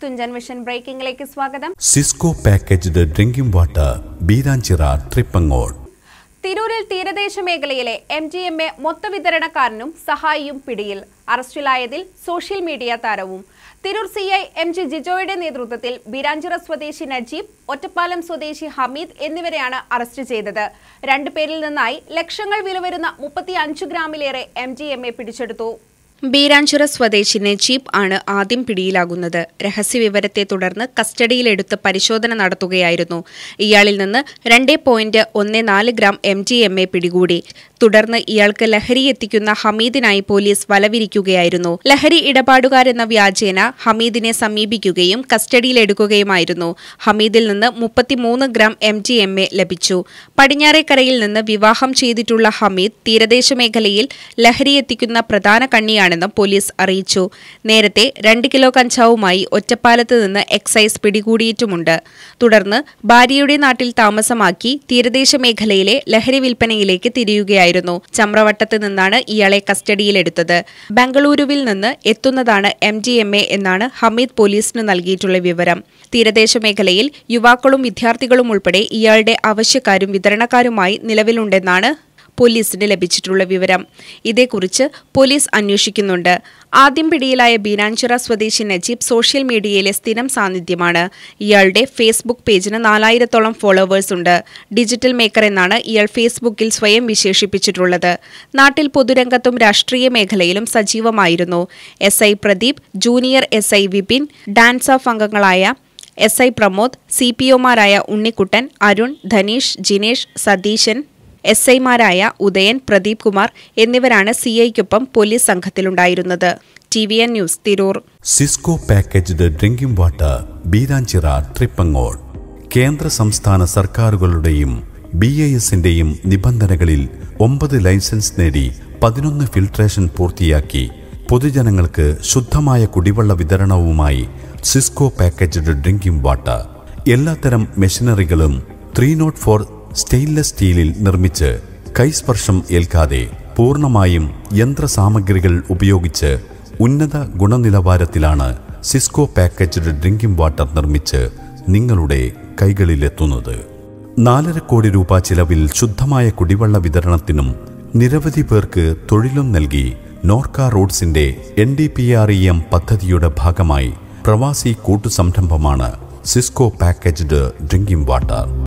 Thunchan vision ബ്രേക്കിംഗിലേക്ക് സ്വാഗതം Cisco packaged drinking water Beeranchira Tripangode തിരൂരിൽ തീരദേശ മേഖലയിലെ എം ജി എം എ മൊത്തവിതരണക്കാരനും സഹായിയും പിടിയിൽ അറസ്റ്റിലായതിൽ സോഷ്യൽ മീഡിയ താരവും Tirur C I M G ജിജോയുടെ നേതൃത്വത്തിൽ ബിരാഞ്ചിറ സ്വദേശി നജീബ് ഒറ്റപ്പാലം സ്വദേശി ഹമീദ് എന്നിവരെയാണ് അറസ്റ്റ് ചെയ്തത് രണ്ടുപേരിൽ നിന്നായി ലക്ഷങ്ങൾ വില വരുന്ന മുപ്പത്തി അഞ്ച് ഗ്രാമിലേറെ എം ജി എം എ പിടിച്ചെടുത്തു ബീരാഞ്ചിറ സ്വദേശി നജീബ് ആണ് ആദ്യം പിടിയിലാകുന്നത് രഹസ്യവിവരത്തെ തുടർന്ന് കസ്റ്റഡിയിലെടുത്ത് പരിശോധന നടത്തുകയായിരുന്നു ഇയാളിൽ നിന്ന് രണ്ട് പോയിന്റ് ഒന്ന് നാല് gram M G M A പിടികൂടി തുടർന്ന് ഇയാൾക്ക് ലഹരി എത്തിക്കുന്ന ഹമീദിനായി പോലീസ് വലവിരിക്കുകയായിരുന്നു ലഹരി ഇടപാടുകാരെന്ന വ്യാജേന ഹമീദിനെ സമീപിക്കുകയും കസ്റ്റഡിയിലെടുക്കുകയുമായിരുന്നു ഹമീദിൽ നിന്ന് മുപ്പത്തിമൂന്ന് gram M G M A ലഭിച്ചു പടിഞ്ഞാറേക്കരയിൽ നിന്ന് വിവാഹം ചെയ്തിട്ടുള്ള ഹമീദ് തീരദേശ മേഖലയിൽ ലഹരി എത്തിക്കുന്ന പ്രധാന കണ്ണിയാണെന്ന് പോലീസ് അറിയിച്ചു നേരത്തെ രണ്ട് കിലോ കഞ്ചാവുമായി ഒറ്റപ്പാലത്ത് നിന്ന് എക്സൈസ് പിടികൂടിയിട്ടുമുണ്ട് തുടർന്ന് ഭാര്യയുടെ നാട്ടിൽ താമസമാക്കി തീരദേശ മേഖലയിലെ ലഹരി വിൽപ്പനയിലേക്ക് തിരിയുകയായിരുന്നു ചമ്രവട്ടത്ത് നിന്നാണ് ഇയാളെ കസ്റ്റഡിയിലെടുത്തത് ബംഗളൂരുവിൽ നിന്ന് എത്തുന്നതാണ് എം ജി എം എ എന്നാണ് ഹമീദ് പോലീസിന് നൽകിയിട്ടുള്ള വിവരം തീരദേശ മേഖലയിൽ യുവാക്കളും വിദ്യാർത്ഥികളും ഉൾപ്പെടെ ഇയാളുടെ ആവശ്യക്കാരും വിതരണക്കാരുമായി നിലവിലുണ്ടെന്നാണ് പോലീസിന് ലഭിച്ചിട്ടുള്ള വിവരം ഇതേക്കുറിച്ച് പോലീസ് അന്വേഷിക്കുന്നുണ്ട് ആദ്യം പിടിയിലായ ബീനാഞ്ചിറ സ്വദേശി നജീബ് സോഷ്യൽ മീഡിയയിലെ സ്ഥിരം സാന്നിധ്യമാണ് ഇയാളുടെ ഫേസ്ബുക്ക് പേജിന് നാലായിരത്തോളം ഫോളോവേഴ്സ് ഉണ്ട് ഡിജിറ്റൽ മേക്കർ എന്നാണ് ഇയാൾ ഫേസ്ബുക്കിൽ സ്വയം വിശേഷിപ്പിച്ചിട്ടുള്ളത് നാട്ടിൽ പൊതുരംഗത്തും രാഷ്ട്രീയ മേഖലയിലും സജീവമായിരുന്നു S I Pradeep junior S I Vipin DANSAF അംഗങ്ങളായ S I Pramod C P ഒമാരായ ഉണ്ണിക്കുട്ടൻ അരുൺ ധനീഷ് ജിനേഷ് സതീശൻ എസ് ഐമാരായ ഉദയൻ പ്രദീപ് കുമാർ എന്നിവരാണ് സി ഐക്കൊപ്പം പോലീസ് സംഘത്തിലുണ്ടായിരുന്നത് T V N news Tirur Sisco packaged drinking water Beeranchira Thripangode കേന്ദ്ര സംസ്ഥാന സർക്കാരുകളുടെയും ബി ഐ എസിന്റെയും നിബന്ധനകളിൽ ഒമ്പത് ലൈസൻസ് നേടി പതിനൊന്ന് ഫിൽട്രേഷൻ പൂർത്തിയാക്കി പൊതുജനങ്ങൾക്ക് ശുദ്ധമായ കുടിവെള്ള വിതരണവുമായി സിസ്കോ പാക്കേജ്ഡ് ഡ്രിങ്കിംഗ് വാട്ടർ എല്ലാത്തരം മെഷീനറികളും ത്രീ നോട്ട് ഫോർ സ്റ്റെയിൻലെസ് സ്റ്റീലിൽ നിർമ്മിച്ച് കൈസ്പർശം ഏൽക്കാതെ പൂർണ്ണമായും യന്ത്രസാമഗ്രികൾ ഉപയോഗിച്ച് ഉന്നത ഗുണനിലവാരത്തിലാണ് സിസ്കോ പാക്കേജ്ഡ് ഡ്രിങ്കിംഗ് വാട്ടർ നിർമ്മിച്ച് നിങ്ങളുടെ കൈകളിലെത്തുന്നത് നാലര കോടി രൂപ ചിലവിൽ ശുദ്ധമായ കുടിവെള്ള വിതരണത്തിനും നിരവധി പേർക്ക് തൊഴിലും നൽകി നോർക്ക റോഡ്സിന്റെ N D P R E M പദ്ധതിയുടെ ഭാഗമായി പ്രവാസി കൂട്ടുസംരംഭമാണ് സിസ്കോ പാക്കേജ്ഡ് ഡ്രിങ്കിംഗ് വാട്ടർ